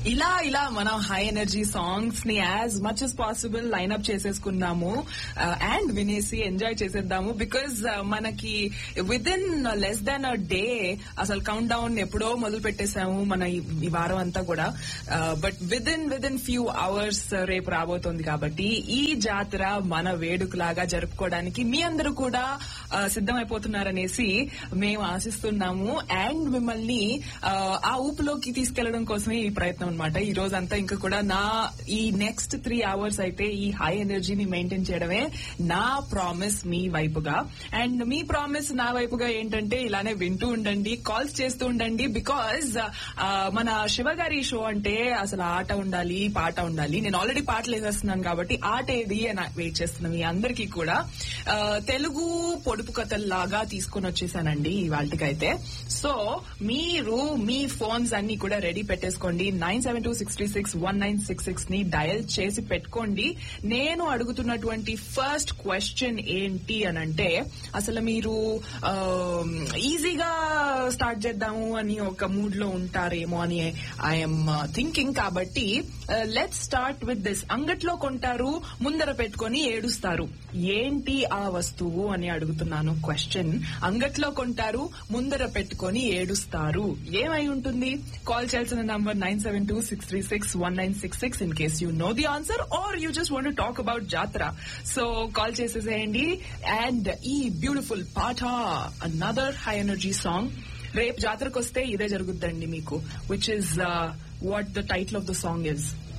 ఇలా ఇలా మనం హై ఎనర్జీ సాంగ్స్ ని as much as possible lineup చేసేసుకున్నాము అండ్ వినేసి ఎంజాయ్ చేసేద్దాము బికాజ్ మనకి with in less than a day అసలు కౌంట్ డౌన్ ఎప్పుడో మొదలు పెట్టేశాము మన ఈ- ఈ వారం అంతా కూడా but with in with in few hours రేపు రాబోతోంది కాబట్టి ఈ జాతర మన వేడుకలాగా జరుపుకోవడానికి మీ అందరూ కూడా ఆ, సిద్ధమైపోతున్నారనేసి మేము ఆశిస్తున్నాము అండ్ మిమ్మల్ని ఆ, ఆ ఊపులోకి తీసుకెళ్లడం కోసమే ఈ ప్రయత్నం అనమాట ఈ రోజు అంతా ఇంకా కూడా నా ఈ నెక్స్ట్ త్రీ అవర్స్ అయితే ఈ హై ఎనర్జీని మెయింటైన్ చేయడమే నా ప్రామిస్ మీ వైపుగా అండ్ మీ ప్రామిస్ నా వైపుగా ఏంటంటే ఇలానే వింటూ ఉండండి కాల్స్ చేస్తూ ఉండండి బికాజ్ మన శివ గారి షో అంటే అసలు ఆట ఉండాలి పాట ఉండాలి నేను ఆల్రెడీ పాటలు వేసేస్తున్నాను కాబట్టి ఆట ఏది అని వెయిట్ చేస్తున్నాను మీ అందరికీ కూడా ఆ, తెలుగు పొడుపు కథల్లాగా తీసుకొని వచ్చేసానండి ఇవాళకైతే సో మీరు మీ ఫోన్స్ అన్ని కూడా రెడీ పెట్టేసుకోండి nine seven two six three six one nine six six ని డయల్ చేసి పెట్టుకోండి నేను అడుగుతున్నటువంటి ఫస్ట్ క్వశ్చన్ ఏంటి అని అంటే అసలు మీరు ఈజీగా స్టార్ట్ చేద్దాము అని ఒక మూడ్ లో ఉంటారేమో అని ఐఎమ్ థింకింగ్ కాబట్టి లెట్ స్టార్ట్ విత్ దిస్ అంగట్లో కొంటారు ముందర పెట్టుకొని ఏడుస్తారు ఏంటి ఆ వస్తువు అని అడుగుతున్నాను క్వశ్చన్ అంగట్లో కొంటారు ముందర పెట్టుకొని ఏడుస్తారు ఏమై ఉంటుంది కాల్ చేయాల్సిన number nine seven two six three six one nine six six in case you know the answer are you just want talk about jatara so call చేసేసేయండి అండ్ ఈ బ్యూటిఫుల్ పాఠ అనదర్ హై ఎనర్జీ సాంగ్ రేపు జాతరకు వస్తే ఇదే జరుగుద్దండి మీకు which is what the title of the song is